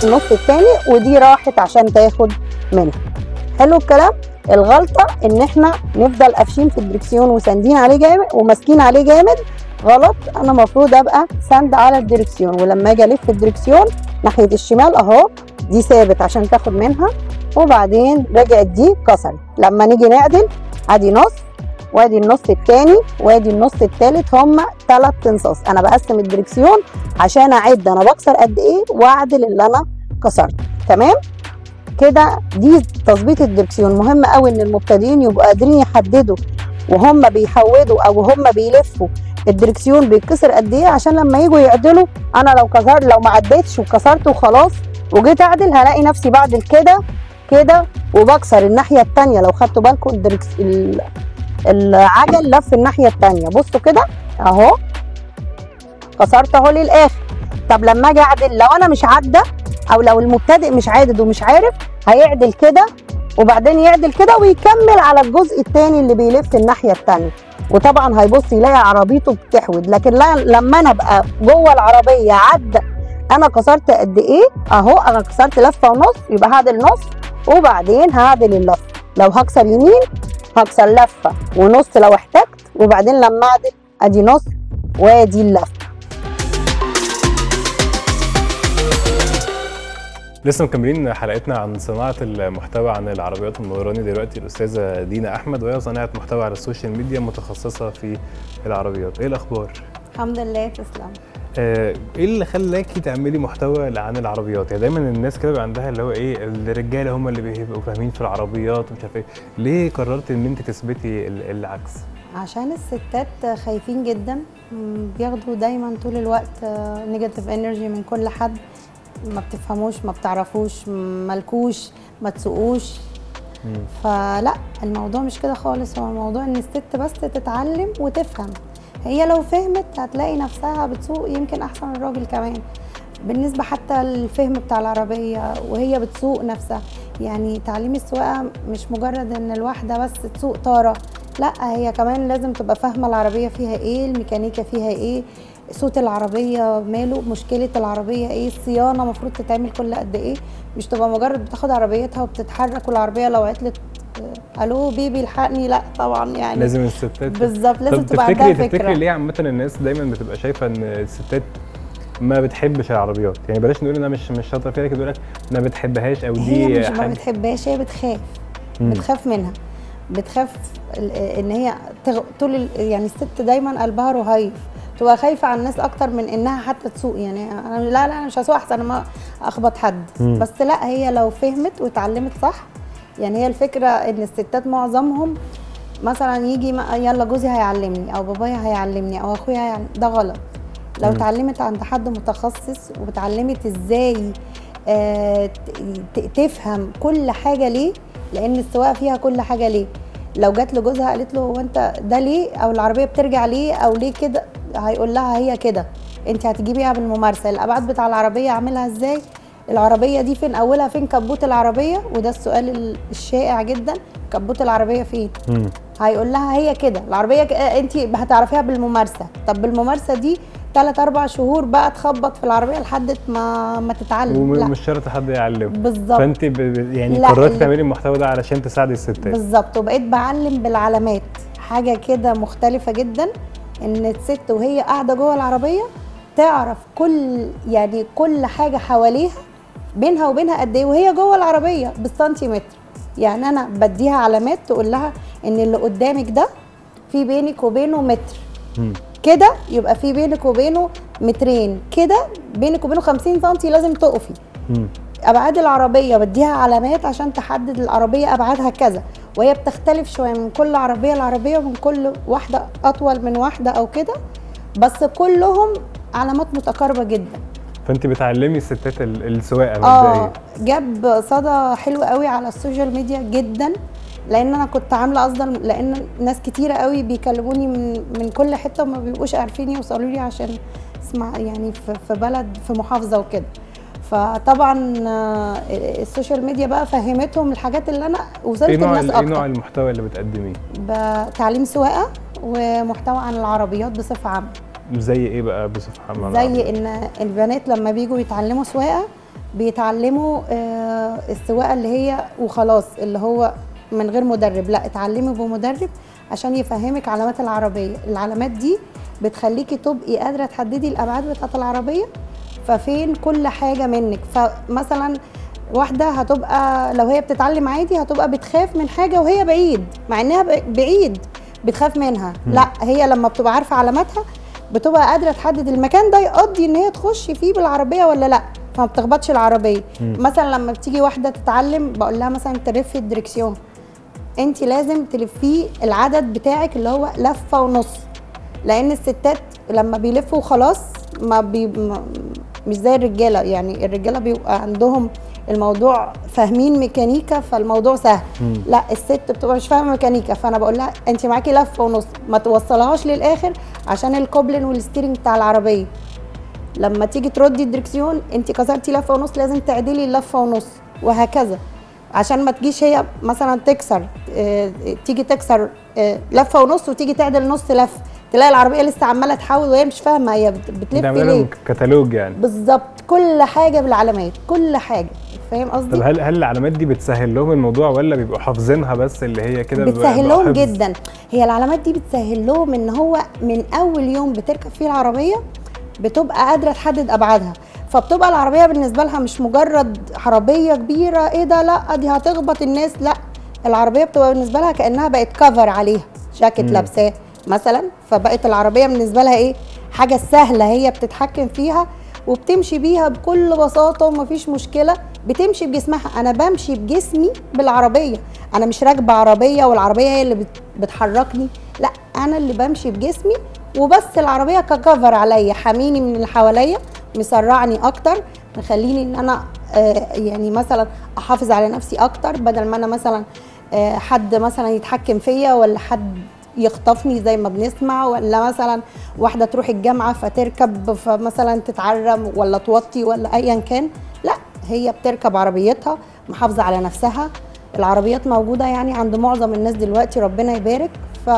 النص التاني ودي راحت عشان تاخد منها حلو الكلام الغلطه ان احنا نفضل قافشين في الدركسيون وساندين عليه جامد وماسكين عليه جامد غلط انا المفروض ابقى ساند على الدركسيون ولما اجي الف الدركسيون ناحيه الشمال اهو دي ثابت عشان تاخد منها وبعدين رجعت دي كسرت لما نيجي نعدل ادي نص وادي النص التاني وادي النص التالت هما تلات تنصاص انا بقسم الدركسيون عشان اعد انا بكسر قد ايه واعدل اللي انا كسرته تمام كده دي تظبيط الدركسيون مهم قوي ان المبتدئين يبقوا قادرين يحددوا وهم بيحودوا او هم بيلفوا الدركسيون بيتكسر قد ايه عشان لما يجوا يعدلوا انا لو كسرت لو ما عديتش وكسرت وخلاص وجيت اعدل هلاقي نفسي بعدل كده كده وبكسر الناحيه التانيه لو خدتوا بالكم الدركس ال- العجل لف الناحيه التانيه بصوا كده اهو كسرت اهو للاخر طب لما اجي اعدل لو انا مش عدى او لو المبتدئ مش عادد ومش عارف هيعدل كده وبعدين يعدل كده ويكمل على الجزء التاني اللي بيلف الناحيه التانيه وطبعا هيبص يلاقي عربيته بتحود لكن لا لما انا ابقى جوه العربيه عدى انا كسرت قد ايه اهو انا كسرت لفه ونص يبقى هعدل نص وبعدين هعدل اللفه لو هكسر يمين هكسر لفه ونص لو احتجت وبعدين لما اعدل ادي نص وادي اللفه لسه مكملين حلقتنا عن صناعه المحتوى عن العربيات الموراني دلوقتي الاستاذه دينا احمد وهي صانعه محتوى على السوشيال ميديا متخصصه في العربيات ايه الاخبار الحمد لله تسلم آه، ايه اللي خلاكي تعملي محتوى عن العربيات يعني دايما الناس كده بيبقى عندها اللي هو ايه الرجاله هم اللي بيبقوا فاهمين في العربيات ومش عارف ايه ليه قررتي ان انت تثبتي ال- العكس عشان الستات خايفين جدا مم، بياخدوا دايما طول الوقت نيجاتيف انرجي من كل حد ما بتفهموش ما بتعرفوش مالكوش ما تسوقوش مم. فلا الموضوع مش كده خالص هو الموضوع ان الست بس تتعلم وتفهم هي لو فهمت هتلاقي نفسها بتسوق يمكن احسن من الراجل كمان بالنسبة حتى للفهم بتاع العربية وهي بتسوق نفسها يعني تعليم السواقة مش مجرد ان الواحدة بس تسوق طارة لا هي كمان لازم تبقى فاهمة العربية فيها ايه الميكانيكا فيها ايه صوت العربية ماله مشكلة العربية ايه الصيانة المفروض تتعمل كل قد ايه مش تبقى مجرد بتاخد عربيتها وبتتحرك والعربية لو عطلت آه، الو بيبي الحقني لا طبعا يعني لازم الستات بالظبط لازم طب تبقى تفتكري عندها تفتكري فكرة ليه عامه الناس دايما بتبقى شايفه ان الستات ما بتحبش العربيات يعني بلاش نقول انها مش مش شاطره فيها لكن بيقول لك ما بتحبهاش او هي دي مش ما حاجة- بتحبهاش هي بتخاف مم. بتخاف منها بتخاف ال- ان هي تغ... طول ال... يعني الست دايما قلبها رهيف تبقى خايفه على الناس اكتر من انها حتى تسوق يعني انا لا لا انا مش هسوق احسن ما اخبط حد مم. بس لا هي لو فهمت واتعلمت صح يعني هي الفكره ان الستات معظمهم مثلا يجي ما- يلا جوزي هيعلمني او بابايا هيعلمني او اخويا هيعلمني ده غلط لو مم. اتعلمت عند حد متخصص واتعلمت ازاي آه، ت- ت- تفهم كل حاجه ليه لان السواقه فيها كل حاجه ليه لو جت لجوزها قالت له هو انت ده ليه او العربيه بترجع ليه او ليه كده هيقول لها هي كده انت هتجيبيها بالممارسه الابعاد بتاع العربيه اعملها ازاي العربيه دي فين اولها فين كبوت العربيه وده السؤال ال- الشائع جدا كبوت العربيه فين مم. هيقول لها هي كده العربيه ك- انت هتعرفيها بالممارسه طب بالممارسه دي ثلاث اربع شهور بقى تخبط في العربيه لحد ما ما تتعلم لا ومش شرط حد يعلمه بالظبط فانت ب... ب- يعني لا، قررتي ال- تعملي المحتوى ده علشان تساعدي الستات بالظبط وبقيت بعلم بالعلامات حاجه كده مختلفه جدا ان الست وهي قاعده جوه العربيه تعرف كل يعني كل حاجه حواليها بينها وبينها قد ايه وهي جوه العربيه بالسنتيمتر يعني انا بديها علامات تقول لها ان اللي قدامك ده في بينك وبينه متر مم. كده يبقى في بينك وبينه مترين كده بينك وبينه 50 سم لازم تقفي مم. ابعاد العربيه بديها علامات عشان تحدد العربيه ابعادها كذا وهي بتختلف شويه من كل عربيه لعربيه ومن كل واحده اطول من واحده او كده بس كلهم علامات متقاربه جدا فانت بتعلمي الستات ال- السواقه اه مبدئيا جاب صدى حلو قوي على السوشيال ميديا جدا لان انا كنت عامله قصدا لان ناس كتيره قوي بيكلموني من من كل حته وما بيبقوش عارفين يوصلوا لي عشان اسمع يعني في في بلد في محافظه وكده فطبعا آه، السوشيال ميديا بقى فهمتهم الحاجات اللي انا وصلت ايه نوع للناس ال- ايه نوع اكتر المحتوى اللي بتقدميه بتعليم سواقه ومحتوى عن العربيات بصفه عامه زي ايه بقى بصفه عامه زي ان البنات لما بيجوا يتعلموا سواقه بيتعلموا آه، السواقه اللي هي وخلاص اللي هو من غير مدرب لا اتعلمي بمدرب عشان يفهمك علامات العربيه العلامات دي بتخليكي تبقي قادره تحددي الابعاد بتاعه العربيه ففين كل حاجه منك فمثلا واحده هتبقى لو هي بتتعلم عادي هتبقى بتخاف من حاجه وهي بعيد مع انها ب- بعيد بتخاف منها مم. لا هي لما بتبقى عارفه علاماتها بتبقى قادره تحدد المكان ده يقضي ان هي تخش فيه بالعربيه ولا لا فما بتخبطش العربيه مم. مثلا لما بتيجي واحده تتعلم بقول لها مثلا تلفي الدركسيون انت لازم تلفيه العدد بتاعك اللي هو لفه ونص لان الستات لما بيلفوا خلاص ما بي ما مش زي الرجاله يعني الرجاله بيبقى عندهم الموضوع فاهمين ميكانيكا فالموضوع سهل مم. لا الست بتبقى مش فاهمه ميكانيكا فانا بقول لها انت معاكي لفه ونص ما توصلهاش للاخر عشان الكوبلن والستيرنج بتاع العربيه لما تيجي تردي الدركسيون انت كسرتي لفه ونص لازم تعدلي اللفه ونص وهكذا عشان ما تجيش هي مثلا تكسر اه تيجي تكسر اه لفه ونص وتيجي تعدل نص لفه تلاقي العربيه لسه عماله تحاول وهي مش فاهمه هي بت- بتلف بتعملوا ليه كتالوج يعني بالظبط كل حاجه بالعلامات كل حاجه فاهم طب قصدي هل هل العلامات دي بتسهل لهم الموضوع ولا بيبقوا حافظينها بس اللي هي كده بيبقى- بتسهل بيبقى لهم حفظ؟ جدا هي العلامات دي بتسهل لهم ان هو من اول يوم بتركب فيه العربيه بتبقى قادره تحدد ابعادها فبتبقى العربيه بالنسبه لها مش مجرد عربيه كبيره ايه ده لا دي هتخبط الناس لا العربيه بتبقى بالنسبه لها كانها بقت كفر عليها جاكيت مم. لابساه مثلا فبقت العربيه بالنسبه لها ايه حاجه سهله هي بتتحكم فيها وبتمشي بيها بكل بساطه ومفيش مشكله بتمشي بجسمها انا بمشي بجسمي بالعربيه انا مش راكبه عربيه والعربيه هي اللي بت- بتحركني لا انا اللي بمشي بجسمي وبس العربيه ككفر عليا حاميني من اللي حواليا مسرعني اكتر مخليني ان انا آه، يعني مثلا احافظ على نفسي اكتر بدل ما انا مثلا آه، حد مثلا يتحكم فيا ولا حد يخطفني زي ما بنسمع ولا مثلا واحده تروح الجامعه فتركب فمثلا تتعرم ولا توطي ولا ايا كان لا هي بتركب عربيتها محافظه على نفسها العربيات موجوده يعني عند معظم الناس دلوقتي ربنا يبارك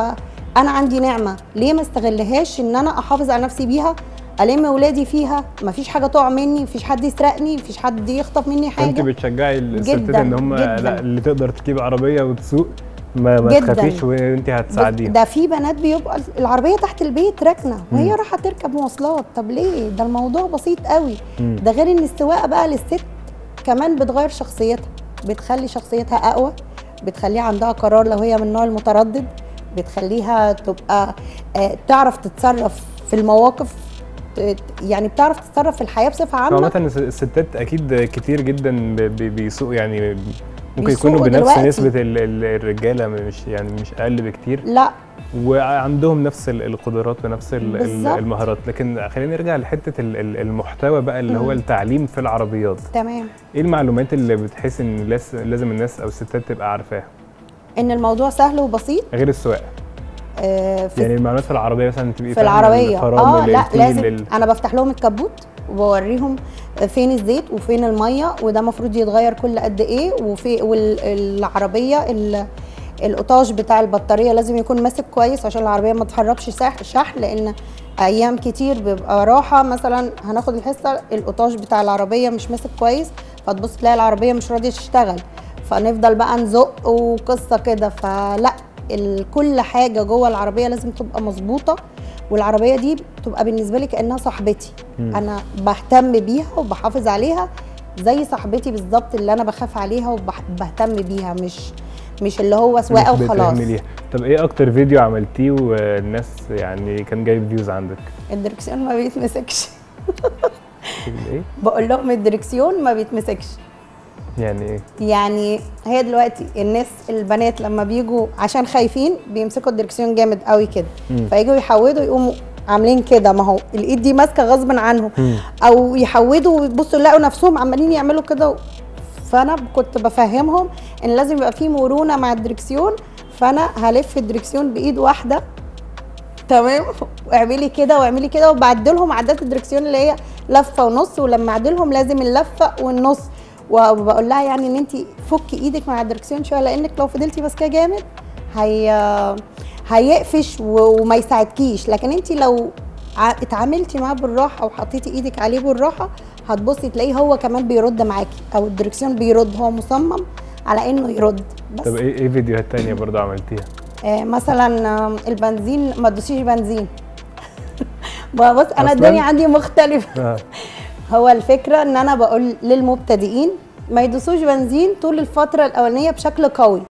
فانا عندي نعمه ليه ما استغلهاش ان انا احافظ على نفسي بيها الم ولادي فيها مفيش حاجه تقع مني مفيش حد يسرقني مفيش حد يخطف مني انت حاجه بتشجعي الستات جداً، ان هم جداً. لا اللي تقدر تجيب عربيه وتسوق ما, ما جداً. تخافيش وانت هتساعديها ده في بنات بيبقى العربيه تحت البيت راكنه وهي مم. رايحه تركب مواصلات طب ليه ده الموضوع بسيط قوي مم. ده غير ان السواقه بقى للست كمان بتغير شخصيتها بتخلي شخصيتها اقوى بتخليها عندها قرار لو هي من النوع المتردد بتخليها تبقى آه، تعرف تتصرف في المواقف ت- يعني بتعرف تتصرف في الحياه بصفه عامه عامة الس- الستات اكيد كتير جدا ب- ب- بيسوقوا يعني ممكن بيسوقوا يكونوا بنفس دلوقتي. نسبة ال- ال- الرجالة مش يعني مش اقل بكتير لا وعندهم نفس ال- القدرات ونفس ال- ال- بالظبط. المهارات لكن خلينا نرجع لحتة ال- ال- المحتوى بقى اللي هو مم. التعليم في العربيات تمام ايه المعلومات اللي بتحس ان لاس- لازم الناس او الستات تبقى عارفاها ان الموضوع سهل وبسيط غير السواقه آه، في يعني المعلومات في العربيه مثلا تبقي في فاهمة العربيه الفرامل اه لا التيل، لازم ال- انا بفتح لهم الكبوت وبوريهم فين الزيت وفين الميه وده المفروض يتغير كل قد ايه وفي والعربيه القطاج بتاع البطاريه لازم يكون ماسك كويس عشان العربيه ما تهربش سح- شحن لان ايام كتير بيبقى راحه مثلا هناخد الحصه القطاج بتاع العربيه مش ماسك كويس فتبص تلاقي العربيه مش راضيه تشتغل فنفضل بقى نزق وقصه كده فلا ال- كل حاجه جوه العربيه لازم تبقى مظبوطه والعربيه دي بتبقى بالنسبه لي كانها صاحبتي مم. انا بهتم بيها وبحافظ عليها زي صاحبتي بالظبط اللي انا بخاف عليها وبهتم بيها مش مش اللي هو سواقه مش وخلاص بتعمليها. طب ايه اكتر فيديو عملتيه والناس يعني كان جايب فيوز عندك الدركسيون ما بيتمسكش ايه بقول لهم الدركسيون ما بيتمسكش يعني ايه يعني هي دلوقتي الناس البنات لما بيجوا عشان خايفين بيمسكوا الدركسيون جامد قوي كده مم. فيجوا يحودوا يقوموا عاملين كده ما هو الايد دي ماسكه غصب عنهم مم. او يحودوا ويبصوا يلاقوا نفسهم عمالين يعملوا كده فانا كنت بفهمهم ان لازم يبقى في مرونه مع الدركسيون فانا هلف الدركسيون بايد واحده تمام واعملي كده واعملي كده وبعدلهم عدات الدركسيون اللي هي لفه ونص ولما اعدلهم لازم اللفه والنص وبقول لها يعني ان انت فكي ايدك مع الدركسيون شويه لانك لو فضلتي ماسكاه جامد هي هيقفش و- وما يساعدكيش لكن انت لو ع- اتعاملتي معاه بالراحه وحطيتي ايدك عليه بالراحه هتبصي تلاقيه هو كمان بيرد معاكي او الدركسيون بيرد هو مصمم على انه يرد بس طب ايه ايه فيديوهات تانية برضه عملتيها آه مثلا آه، البنزين ما تدوسيش بنزين بص انا أصلاً؟ الدنيا عندي مختلفه اه هو الفكره ان انا بقول للمبتدئين ما يدوسوش بنزين طول الفتره الاولانيه بشكل قوي